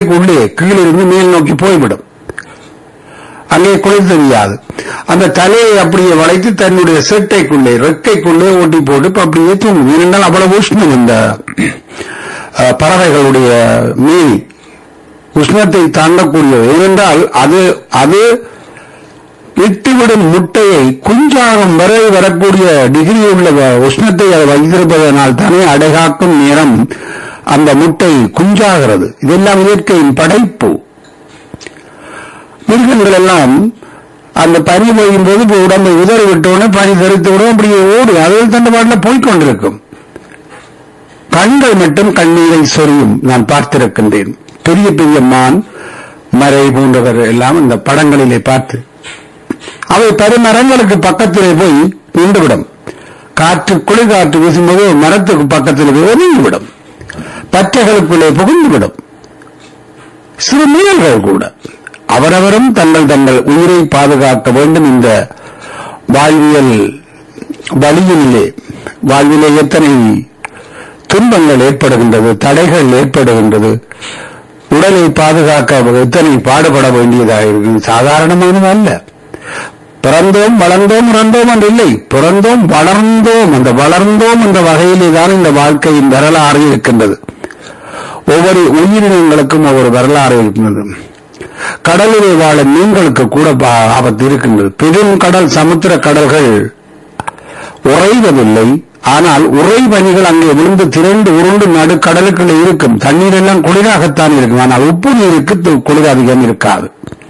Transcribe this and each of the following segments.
செட்டைக்குள்ளே கீழிருந்து மேல் நோக்கி போய்விடும் அங்கே குளிர் தெரியாது அந்த தலையை அப்படியே வளைத்து தன்னுடைய செட்டைக்குள்ளே ரெக்கைக்குள்ளே ஓட்டி போட்டு இப்ப அப்படியே தூங்கும் ஏனென்றால் அவ்வளவு உஷ்ணம் இந்த அஹ், பறவைகளுடைய மீன் உஷ்ணத்தை தாண்டக்கூடியது ஏனென்றால் அது அது இட்டுவிடும் முட்டையை குஞ்சாகும் வரை வரக்கூடிய டிகிரி உள்ள வ- உஷ்ணத்தை அது வைத்திருப்பதனால் தானே அடைகாக்கும் நேரம் அந்த முட்டை குஞ்சாகிறது இதெல்லாம் இயற்கையின் படைப்பு மிருகங்கள் எல்லாம் அந்த பனி பெய்யும் போது இப்ப உடம்பை உதறி விட்டோடனே பனி தெரித்து விடும் அப்படியே ஓடும் அது தண்டு பாட்டில் போய்கொண்டிருக்கும் கண்கள் மட்டும் கண்ணீரை சொரியும் நான் பார்த்திருக்கின்றேன் பெரிய பெரிய மான் மறை போன்றவர் எல்லாம் இந்த படங்களிலே பார்த்து அவை பெருமரங்களுக்கு பக்கத்திலே போய் நின்றுவிடும் காற்று குளிர்காற்று வீசும்போது ஒரு மரத்துக்கு பக்கத்தில் போய் ஒதுங்கிவிடும் பற்றைகளுக்குள்ளே புகுந்துவிடும் சிறு மீனல்கள் கூட அவரவரும் தங்கள் தங்கள் உயிரை பாதுகாக்க வேண்டும் இந்த வாழ்வியல் வழியிலே வாழ்விலே எத்தனை துன்பங்கள் ஏற்படுகின்றது தடைகள் ஏற்படுகின்றது உடலை பாதுகாக்க எத்தனை பாடுபட வேண்டியதாக இருக்கு சாதாரணமானது அல்ல பிறந்தோம் வளர்ந்தோம் இறந்தோம் என்று இல்லை பிறந்தோம் வளர்ந்தோம் அந்த வளர்ந்தோம் என்ற வகையிலே தான் இந்த வாழ்க்கையின் வரலாறு இருக்கின்றது ஒவ்வொரு உயிரினங்களுக்கும் ஒவ்வொரு வரலாறு இருக்கின்றது கடலிலே வாழும் மீன்களுக்கு கூட பா- ஆபத்து இருக்கின்றது பெரும் கடல் சமுத்திர கடல்கள் உறைவதில்லை ஆனால் உறைபனிகள் அங்கே விழுந்து திரண்டு உருண்டு நடு கடலுக்குள்ள இருக்கும் தண்ணீர் எல்லாம் குளிராகத்தான் இருக்கும் ஆனால் உப்பு நீருக்கு து- குளிர் அதிகம் இருக்காது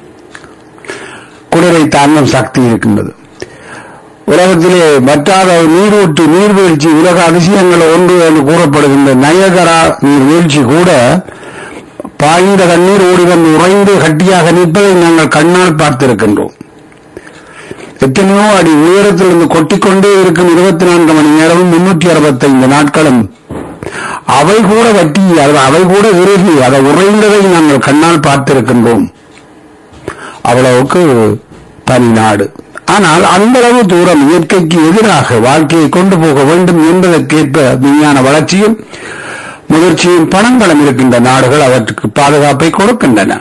குளிரை தாங்கும் சக்தி இருக்கின்றது உலகத்திலே வற்றாத நீரூற்று நீர்வீழ்ச்சி உலக அதிசயங்கள் ஒன்று என்று கூறப்படுகின்ற நயகரா நீர்வீழ்ச்சி கூட பாய்ந்த தண்ணீர் ஓடி வந்து உறைந்து கட்டியாக நிற்பதை நாங்கள் கண்ணால் பார்த்திருக்கின்றோம் எத்தனையோ அடி உயரத்திலிருந்து கொட்டிக்கொண்டே இருக்கும் இருபத்தி நான்கு மணி நேரமும் முன்னூற்றி அறுபத்தைந்து நாட்களும் அவை கூட வட்டி அது- அவை கூட இறுகி அதை உறைந்ததை நாங்கள் கண்ணால் பார்த்திருக்கின்றோம் அவ்வளவுக்கு தனி நாடு ஆனால் அந்த அளவு தூரம் இயற்கைக்கு எதிராக வாழ்க்கையை கொண்டு போக வேண்டும் என்பதற்கேற்ப விஞ்ஞான வளர்ச்சியும் முதிர்ச்சியும் பணங்களும் இருக்கின்ற நாடுகள் அவற்றுக்கு பாதுகாப்பை கொடுக்கின்றன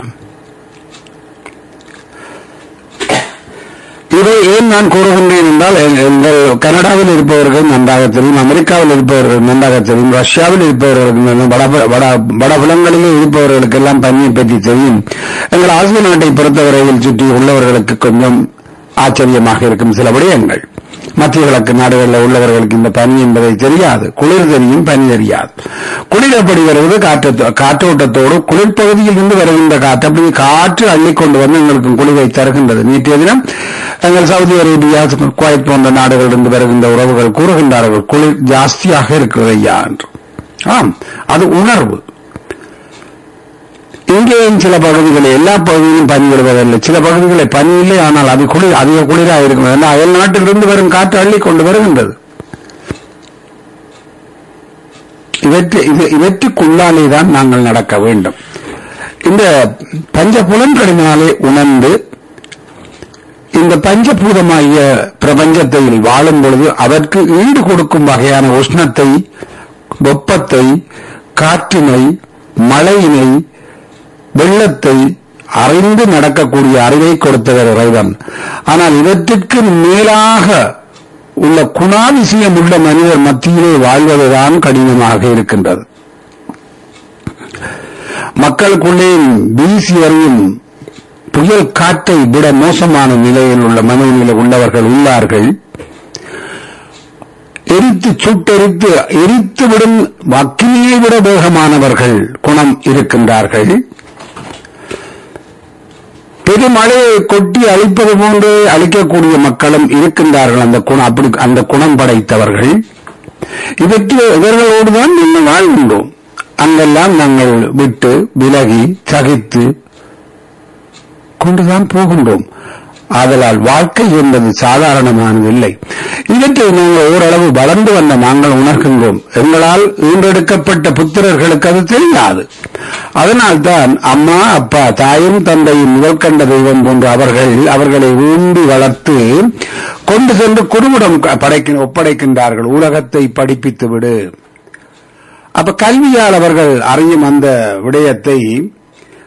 இதை ஏன் நான் கூறுகின்றேன் என்றால் எ- எங்கள் கனடாவில் இருப்பவர்கள் நன்றாக தெரியும் அமெரிக்காவில் இருப்பவர்கள் நன்றாக தெரியும் ரஷ்யாவில் இருப்பவர்களுக்கு நன்றாக- வட வட வடபுலங்களிலே இருப்பவர்களுக்கு எல்லாம் பணியை பற்றி தெரியும் எங்கள் ஆசிய நாட்டை பொறுத்தவரையில் சுற்றி உள்ளவர்களுக்கு கொஞ்சம் ஆச்சரியமாக இருக்கும் சில விடயங்கள் மத்திய கிழக்கு நாடுகளில் உள்ளவர்களுக்கு இந்த பனி என்பதை தெரியாது குளிர் தெரியும் பனி தெரியாது குளிர் எப்படி வருவது காற்று காற்றோட்டத்தோடு குளிர் பகுதியில் இருந்து வருகின்ற காற்று அப்படி காற்று அள்ளிக்கொண்டு வந்து எங்களுக்கு குளிரை தருகின்றது நேற்றைய தினம் எங்கள் சவுதி அரேபியா குவைத் போன்ற நாடுகளிலிருந்து வருகின்ற உறவுகள் கூறுகின்றார்கள் குளிர் ஜாஸ்தியாக இருக்கிறது ஐயா என்று ஆம் அது உணர்வு இங்கேயும் சில பகுதிகளில் எல்லா பகுதியிலும் பனி விடுவதில்லை சில பகுதிகளில் பனி இல்லை ஆனால் அது குளிர் அதிக குளிராக இருக்கும் ஏன்னா அயல் நாட்டிலிருந்து வரும் காற்று அள்ளி கொண்டு வருகின்றது இவற்று இது- இவற்றுக்குள்ளாலே தான் நாங்கள் நடக்க வேண்டும் இந்த பஞ்ச புலன்களினாலே உணர்ந்து இந்த பஞ்சபூதமாகிய பிரபஞ்சத்தில் வாழும் பொழுது அதற்கு ஈடு கொடுக்கும் வகையான உஷ்ணத்தை வெப்பத்தை காற்றினை மழையினை வெள்ளத்தை அறிந்து நடக்கக்கூடிய அறிவை கொடுத்தவர் இறைவன் ஆனால் இவற்றிற்கு மேலாக உள்ள குணாதிசயம் உள்ள மனிதர் மத்தியிலே வாழ்வதுதான் கடினமாக இருக்கின்றது மக்களுக்குள்ளே வீசி எறியும் புயல் காற்றை விட மோசமான நிலையில் உள்ள மனநிலை உள்ளவர்கள் உள்ளார்கள் எரித்து சுட்டெரித்து எரித்து விடும் அக்கினியை விட வேகமானவர்கள் குணம் இருக்கின்றார்கள் பெருமழையை கொட்டி அழிப்பது போன்று அழிக்கக்கூடிய மக்களும் இருக்கின்றார்கள் அந்த குணம் அப்படி அந்த குணம் படைத்தவர்கள் இவற்று இவர்களோடு தான் நம்ம வாழ்கின்றோம் அங்கெல்லாம் நாங்கள் விட்டு விலகி சகித்து கொண்டுதான் போகின்றோம் ஆதலால் வாழ்க்கை என்பது சாதாரணமானது இல்லை இவற்றை நாங்கள் ஓரளவு வளர்ந்து வந்த நாங்கள் உணர்கின்றோம் எங்களால் ஈன்றெடுக்கப்பட்ட புத்திரர்களுக்கு அது தெரியாது அதனால்தான் அம்மா அப்பா தாயும் தந்தையும் முதல் கண்ட தெய்வம் போன்ற அவர்கள் அவர்களை ஊண்டி வளர்த்து கொண்டு சென்று குடும்பம் படைக்க ஒப்படைக்கின்றார்கள் உலகத்தை படிப்பித்து விடு அப்ப கல்வியால் அவர்கள் அறியும் அந்த விடயத்தை